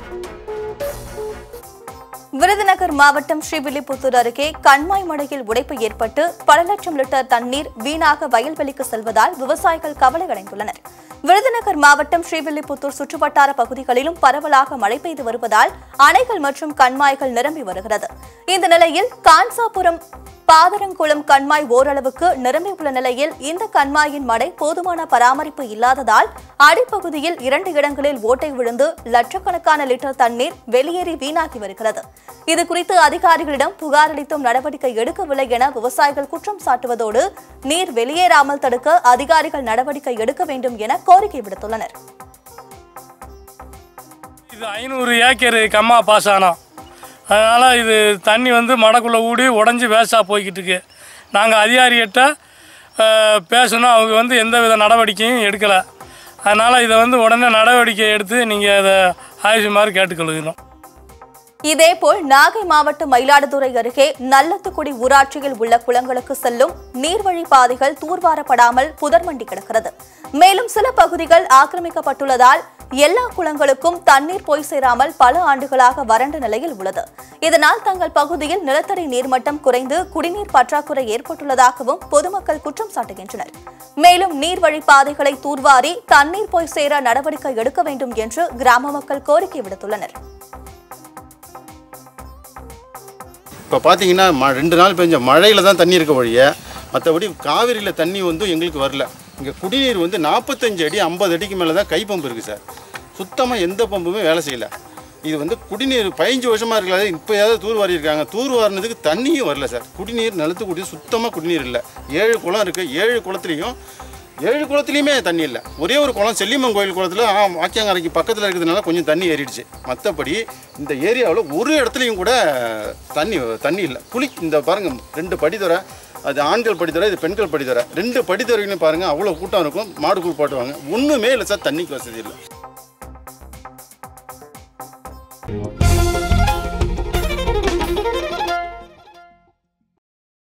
விருதுநகர் மாவட்டம் ஸ்ரீவில்லிபுத்தூர் அருகே கண்மாய் மடையில் உடைப்பு ஏற்பட்டு பல லட்சம் லிட்டர் தண்ணீர் வீணாக வயல்வெளிக்கு செல்வதால் விவசாயிகள் கவலை அடைந்துள்ளனர் விருதுநகர் மாவட்டம் ஸ்ரீவில்லிபுத்தூர் சுற்றுவட்டார பகுதிகளிலும் பரவலாக மழை பெய்து வருவதால் அணைகள் மற்றும் கண்மாய்கள் நிரம்பி வருகிறது இந்த நிலையில் கான்சாபுரம் பாதரங்குளம் கண்மாய் ஓரளவுக்கு நிரம்பியுள்ள நிலையில் இந்த கண்மாயின் மடை போதுமான பராமரிப்பு இல்லாததால் அடிப்பகுதியில் இரண்டு இடங்களில் ஓட்டை விழுந்து லட்சக்கணக்கான லிட்டர் தண்ணீர் வெளியேறி வீணாகி வருகிறது இது குறித்து அதிகாரிகளிடம் புகார் அளித்தும் நடவடிக்கை எடுக்கவில்லை என விவசாயிகள் குற்றம் சாட்டுவதோடு நீர் வெளியேறாமல் தடுக்க அதிகாரிகள் நடவடிக்கை எடுக்க வேண்டும் என கோரிக்கை விடுத்துள்ளனர் இது ஐநூறு ஏக்கர் கம்மா பாசனம் அதனால் இது தண்ணி வந்து மடக்குள்ளே ஊடி உடஞ்சி வேஸ்ட்டாக போய்கிட்டு இருக்கு நாங்கள் அதிகாரிகிட்ட அஹ், பேசணும் அவங்க வந்து எந்த வித நடவடிக்கையும் எடுக்கலை அதனால் இதை வந்து உடனே நடவடிக்கை எடுத்து நீங்கள் அதை ஆயுஷ் மாதிரி கேட்டுக்கொள்கிறோம் இதேபோல் நாகை மாவட்டம் மயிலாடுதுறை அருகே நல்லத்துக்குடி ஊராட்சியில் உள்ள குளங்களுக்கு செல்லும் நீர்வழி பாதைகள் தூர்வாரப்படாமல் புதர்மண்டி கிடக்கிறது மேலும் சில பகுதிகள் ஆக்கிரமிக்கப்பட்டுள்ளதால் எல்லா குளங்களுக்கும் தண்ணீர் போய் சேராமல் பல ஆண்டுகளாக வறண்ட நிலையில் உள்ளது இதனால் தங்கள் பகுதியில் நிலத்தடி நீர்மட்டம் குறைந்து குடிநீர் பற்றாக்குறை ஏற்பட்டுள்ளதாகவும் பொதுமக்கள் குற்றம் சாட்டுகின்றனர் மேலும் நீர்வழி பாதைகளை தூர்வாரி தண்ணீர் போய் சேர நடவடிக்கை எடுக்க வேண்டும் என்று கிராம மக்கள் கோரிக்கை விடுத்துள்ளனர் இப்போ பார்த்தீங்கன்னா ம ரெண்டு நாள் பெஞ்ச மழையில் தான் தண்ணி இருக்க வழிய மற்றபடி காவிரியில் தண்ணி வந்து எங்களுக்கு வரல இங்கே குடிநீர் வந்து நாற்பத்தஞ்சு அடி ஐம்பது அடிக்கு மேலே தான் கை பம்பு இருக்குது சார் சுத்தமாக எந்த பம்புமே வேலை செய்யலை இது வந்து குடிநீர் பதினஞ்சு வருஷமாக இருக்கல இப்போயாவது தூர் வாரி இருக்காங்க தூர் வாரினதுக்கு தண்ணியும் வரல சார் குடிநீர் நிலத்துக்குடி சுத்தமாக குடிநீர் இல்லை ஏழு குளம் இருக்குது ஏழு குளத்துலேயும் ஏழு குளத்துலையுமே தண்ணி இல்லை ஒரே ஒரு குளம் செல்லியம்மன் கோயில் குளத்தில் வாக்கியாங்கரைக்கு பக்கத்தில் இருக்கிறதுனால கொஞ்சம் தண்ணி ஏறிடுச்சு மற்றபடி இந்த ஏரியாவில் ஒரு இடத்துலையும் கூட தண்ணி தண்ணி இல்லை குளி இந்த பாருங்கள் ரெண்டு படித்துறை அது ஆண்கள் படித்துறை இது பெண்கள் படித்துறை ரெண்டு படித்துறைகளையும் பாருங்கள் அவ்வளோ கூட்டம் இருக்கும் மாடு குளிப்பாட்டுவாங்க ஒன்றுமே இல்லை சார் தண்ணிக்கு வசதி இல்லை